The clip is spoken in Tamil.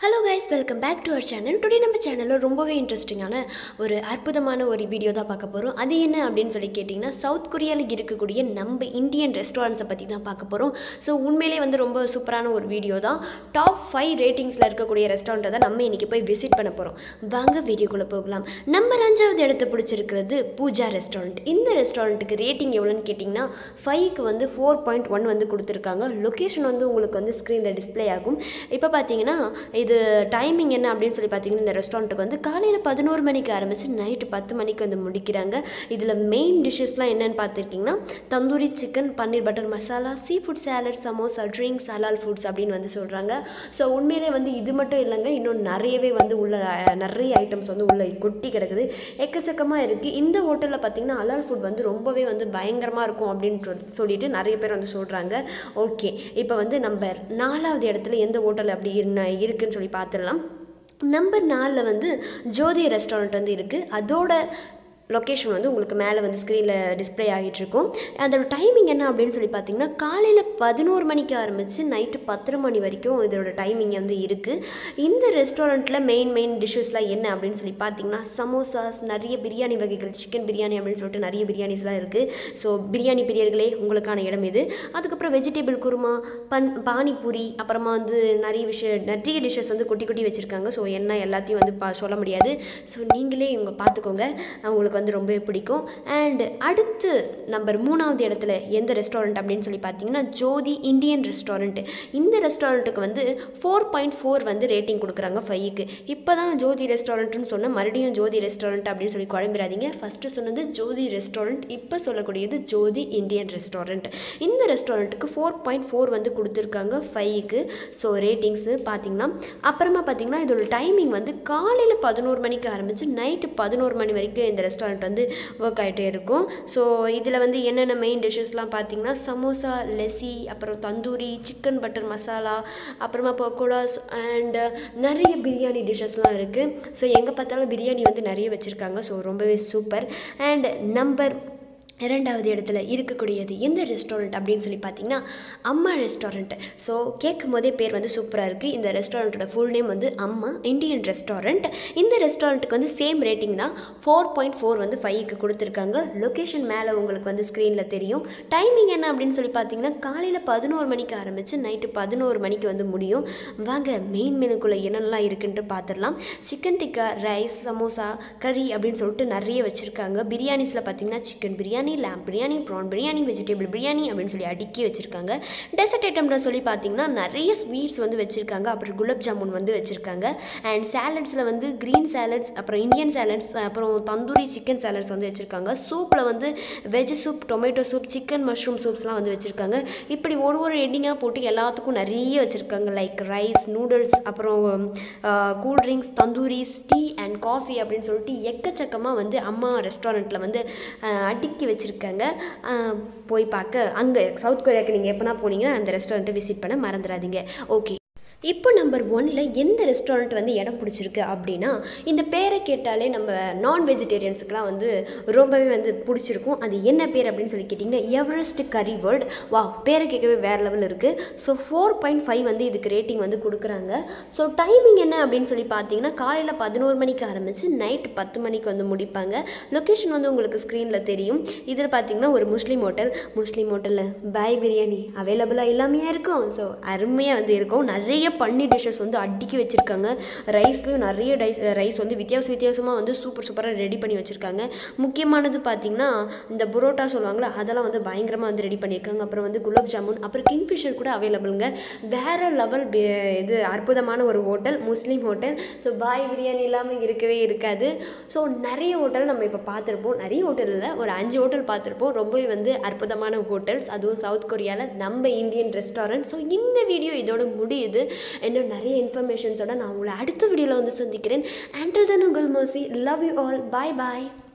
hello guys welcome back to our channel today நம்ம சேனலில் ரொம்பவே இன்ட்ரெஸ்டிங்கான ஒரு அற்புதமான ஒரு வீடியோ தான் பார்க்க போகிறோம் அது என்ன அப்படின்னு சொல்லி கேட்டிங்கன்னா சவுத் கொரியாவில் இருக்கக்கூடிய நம்ம இந்தியன் ரெஸ்டாரண்ட்ஸை பற்றி தான் பார்க்க போகிறோம் ஸோ உண்மையிலே வந்து ரொம்ப சூப்பரான ஒரு வீடியோ தான் டாப் ஃபைவ் ரேட்டிங்ஸில் இருக்கக்கூடிய ரெஸ்டாரண்ட்டை தான் நம்ம இன்றைக்கி போய் விசிட் பண்ண போகிறோம் வாங்க வீடியோக்குள்ளே போகலாம் நம்பர் அஞ்சாவது இடத்த பிடிச்சிருக்கிறது பூஜா ரெஸ்டாரண்ட் இந்த ரெஸ்டாரண்ட்டுக்கு ரேட்டிங் எவ்வளோன்னு கேட்டிங்கன்னா ஃபைவ்க்கு வந்து ஃபோர் பாயிண்ட் ஒன் வந்து கொடுத்துருக்காங்க லொக்கேஷன் வந்து உங்களுக்கு வந்து ஸ்க்ரீனில் டிஸ்ப்ளே ஆகும் இப்போ பார்த்தீங்கன்னா இது டைமிங் என்ன அப்படின்னு சொல்லி பார்த்தீங்கன்னா இந்த ரெஸ்டாரண்ட்டுக்கு வந்து காலையில் பதினோரு மணிக்கு ஆரம்பித்து நைட்டு பத்து மணிக்கு வந்து முடிக்கிறாங்க இதில் மெயின் டிஷ்ஷஸ்லாம் என்னென்னு பார்த்துருக்கீங்கன்னா tandoori chicken paneer butter masala seafood salad samosa drinks ஹலால் ஃபுட்ஸ் அப்படின்னு வந்து சொல்கிறாங்க ஸோ உண்மையிலே வந்து இது மட்டும் இல்லைங்க இன்னும் நிறையவே வந்து உள்ள அஹ், நிறைய ஐட்டம்ஸ் வந்து உள்ள கொட்டி கிடக்குது எக்கச்சக்கமாக இருக்குது இந்த ஹோட்டலில் பார்த்தீங்கன்னா ஹலால் ஃபுட் வந்து ரொம்பவே வந்து பயங்கரமாக இருக்கும் அப்படின்னு சொல்- சொல்லிட்டு நிறைய பேர் வந்து சொல்கிறாங்க ஓகே இப்போ வந்து நம்ம நாலாவது இடத்துல எந்த ஹோட்டல் அப்படி இருன இருக்குன்னு சொல்லி பார்த்துடலாம் நம்பர் நாலில் வந்து ஜோதி ரெஸ்டாரண்ட் வந்து இருக்குது அதோட லொக்கேஷன் வந்து உங்களுக்கு மேலே வந்து ஸ்க்ரீனில் டிஸ்ப்ளே ஆகிட்டுருக்கும் அதோட டைமிங் என்ன அப்படின்னு சொல்லி பார்த்தீங்கன்னா காலையில் பதினோரு மணிக்கு ஆரம்பித்து நைட்டு பத்தரை மணி வரைக்கும் இதோட டைமிங் வந்து இருக்குது இந்த ரெஸ்டாரண்ட்டில் மெயின் மெயின் டிஷ்ஷஸ்லாம் என்ன அப்படின்னு சொல்லி பார்த்தீங்கன்னா சமோசாஸ் நிறைய பிரியாணி வகைகள் சிக்கன் பிரியாணி அப்படின்னு சொல்லிட்டு நிறைய பிரியாணிஸ்லாம் இருக்குது ஸோ பிரியாணி பிரியர்களே உங்களுக்கான இடம் இது அதுக்கப்புறம் வெஜிடபிள் குருமா பன் பானிபூரி அப்புறமா வந்து நிறைய விஷயம் நிறைய டிஷ்ஷஸ் வந்து கொட்டி கொட்டி வச்சுருக்காங்க ஸோ என்ன எல்லாத்தையும் வந்து பா சொல்ல முடியாது ஸோ நீங்களே இவங்க பார்த்துக்கோங்க உங்களுக்கு வந்து ரொம்பவே பிடிக்கும் அண்ட் அடுத்து நம்பர் மூணாவது இடத்துல எந்த ரெஸ்டாரண்ட் அப்படின்னு சொல்லி பார்த்தீங்கன்னா ஜோதி இந்தியன் ரெஸ்டாரண்ட் இந்த ரெஸ்டாரண்ட்டுக்கு வந்து ஃபோர் பாயிண்ட் ஃபோர் வந்து ரேட்டிங் கொடுக்குறாங்க ஃபைவுக்கு இப்போ தான் ஜோதி ரெஸ்டாரண்ட்னு சொன்னால் மறுபடியும் ஜோதி ரெஸ்டாரண்ட் அப்படின்னு சொல்லி குழம்பிடாதீங்க ஃபஸ்ட்டு சொன்னது ஜோதி ரெஸ்டாரண்ட் இப்போ சொல்லக்கூடியது ஜோதி இந்தியன் ரெஸ்டாரண்ட் இந்த ரெஸ்டாரண்ட்டுக்கு ஃபோர் பாயிண்ட் ஃபோர் வந்து கொடுத்துருக்காங்க ஃபைவுக்கு ஸோ ரேட்டிங்ஸு பார்த்தீங்கன்னா அப்புறமா பார்த்தீங்கன்னா இதோட டைமிங் வந்து காலையில் பதினோரு மணிக்கு ஆரம்பித்து நைட்டு பதினோரு மணி வரைக்கும் இந்த ரெஸ்டாரண்ட் வந்து ஒர்க் ஆகிட்டே இருக்கும் ஸோ இதில் வந்து என்னென்ன மெயின் டிஷ்ஷஸ்லாம் பார்த்தீங்கன்னா சமோசா லெசி அப்புறம் தந்தூரி சிக்கன் பட்டர் மசாலா அப்புறமா பக்கோடாஸ் அண்ட் நிறைய பிரியாணி டிஷ்ஷஸ்லாம் இருக்குது ஸோ எங்கே பார்த்தாலும் பிரியாணி வந்து நிறைய வச்சுருக்காங்க ஸோ ரொம்பவே சூப்பர் அண்ட் நம்பர் இரண்டாவது இடத்துல இருக்கக்கூடியது எந்த ரெஸ்டாரண்ட் அப்படின்னு சொல்லி பார்த்தீங்கன்னா அம்மா ரெஸ்டாரண்ட் ஸோ கேட்கும் போதே பேர் வந்து சூப்பராக இருக்குது இந்த ரெஸ்டாரண்ட்டோட ஃபுல் நேம் வந்து அம்மா இந்தியன் ரெஸ்டாரண்ட் இந்த ரெஸ்டாரண்ட்டுக்கு வந்து சேம் ரேட்டிங் தான் ஃபோர் பாயிண்ட் ஃபோர் வந்து ஃபைவ்க்கு கொடுத்துருக்காங்க லொக்கேஷன் மேலே உங்களுக்கு வந்து ஸ்க்ரீனில் தெரியும் டைமிங் என்ன அப்படின்னு சொல்லி பார்த்தீங்கன்னா காலையில் பதினோரு மணிக்கு ஆரம்பித்து நைட்டு பதினோரு மணிக்கு வந்து முடியும் வாங்க மெயின் மெனுக்குள்ளே என்னென்னலாம் இருக்குன்ட்டு பார்த்துடலாம் சிக்கன் டிக்கா ரைஸ் சமோசா கறி அப்படின்னு சொல்லிட்டு நிறைய வச்சுருக்காங்க பிரியாணிஸில் பார்த்தீங்கன்னா chicken biryani lamb biryani prawn biryani vegetable biryani அப்படின்னு சொல்லி அடுக்கி வச்சுருக்காங்க டெசர்ட் ஐட்டம்ல சொல்லி பார்த்தீங்கன்னா நிறைய ஸ்வீட்ஸ் வந்து வச்சுருக்காங்க அப்புறம் குலாப் ஜாமுன் வந்து வச்சுருக்காங்க அண்ட் சாலட்ஸில் வந்து க்ரீன் சாலட்ஸ் அப்புறம் இந்தியன் சாலட்ஸ் அப்புறம் தந்தூரி சிக்கன் சாலட்ஸ் வந்து வச்சுருக்காங்க சூப்பில் வந்து veg soup tomato soup chicken mushroom சூப்ஸ்லாம் வந்து வச்சுருக்காங்க இப்படி ஒரு ஒரு எட்டிங்காக போட்டு எல்லாத்துக்கும் நிறைய வச்சுருக்காங்க லைக் ரைஸ் நூடுல்ஸ் அப்புறம் cool drinks tandooris tea and coffee அப்படின்னு சொல்லிட்டு எக்கச்சக்கமாக வந்து அம்மா ரெஸ்டாரண்ட்டில் வந்து அஹ், அடுக்கி வச்சுருக்காங்க போய் பார்க்க அங்கே சவுத் கொரியாவுக்கு நீங்கள் எப்போனா போனீங்கன்னா அந்த ரெஸ்டாரண்ட்டை விசிட் பண்ண மறந்துடாதீங்க ஓகே இப்போ நம்பர் ஒனில் எந்த ரெஸ்டாரண்ட் வந்து இடம் பிடிச்சிருக்கு அப்படின்னா இந்த பேரை கேட்டாலே நம்ம நான் வெஜிடேரியன்ஸுக்கெலாம் வந்து ரொம்பவே வந்து பிடிச்சிருக்கும் அது என்ன பேர் அப்படின்னு சொல்லி கேட்டிங்கன்னா எவரெஸ்ட் கரி வேர்ல்ட் வா பேரை கேட்கவே வேறு லெவல் இருக்குது ஸோ ஃபோர் பாயிண்ட் ஃபைவ் வந்து இதுக்கு ரேட்டிங் வந்து கொடுக்குறாங்க ஸோ டைமிங் என்ன அப்படின்னு சொல்லி பார்த்தீங்கன்னா காலையில் பதினோரு மணிக்கு ஆரம்பித்து நைட்டு பத்து மணிக்கு வந்து முடிப்பாங்க லொக்கேஷன் வந்து உங்களுக்கு ஸ்க்ரீனில் தெரியும் இதில் பார்த்தீங்கன்னா ஒரு முஸ்லீம் ஹோட்டல் முஸ்லீம் ஹோட்டலில் பாய் பிரியாணி அவைலபிளாக எல்லாமே இருக்கும் ஸோ அருமையாக வந்து இருக்கும் நிறைய பன்னீர் டிஷ்ஷஸ் வந்து அடுக்கி வச்சுருக்காங்க ரைஸ்லேயும் நிறைய டைஸ் ரைஸ் வந்து வித்தியாச வித்தியாசமாக வந்து சூப்பர் சூப்பராக ரெடி பண்ணி வச்சுருக்காங்க முக்கியமானது பார்த்திங்கன்னா இந்த புரோட்டா சொல்லுவாங்களே அதெல்லாம் வந்து பயங்கரமாக வந்து ரெடி பண்ணியிருக்காங்க அப்புறம் வந்து குலாப் ஜாமுன் அப்புறம் கிங்ஃபிஷர் கூட அவைலபிளுங்க வேறு லெவல் இது அற்புதமான ஒரு ஹோட்டல் முஸ்லீம் ஹோட்டல் ஸோ பாய் பிரியாணி இல்லாமல் இருக்கவே இருக்காது ஸோ நிறைய ஹோட்டல் நம்ம இப்போ பார்த்துருப்போம் நிறைய ஹோட்டலில் ஒரு அஞ்சு ஹோட்டல் பார்த்துருப்போம் ரொம்பவே வந்து அற்புதமான ஹோட்டல்ஸ் அதுவும் சவுத் கொரியாவில் நம்ம இந்தியன் ரெஸ்டாரண்ட் ஸோ இந்த வீடியோ இதோட முடியுது இன்னும் நிறைய இன்ஃபர்மேஷன்ஸோட நான் உங்களை அடுத்த வீடியோவில் வந்து சந்திக்கிறேன் அண்டில் தன் உங்கள் மோசி love you all bye bye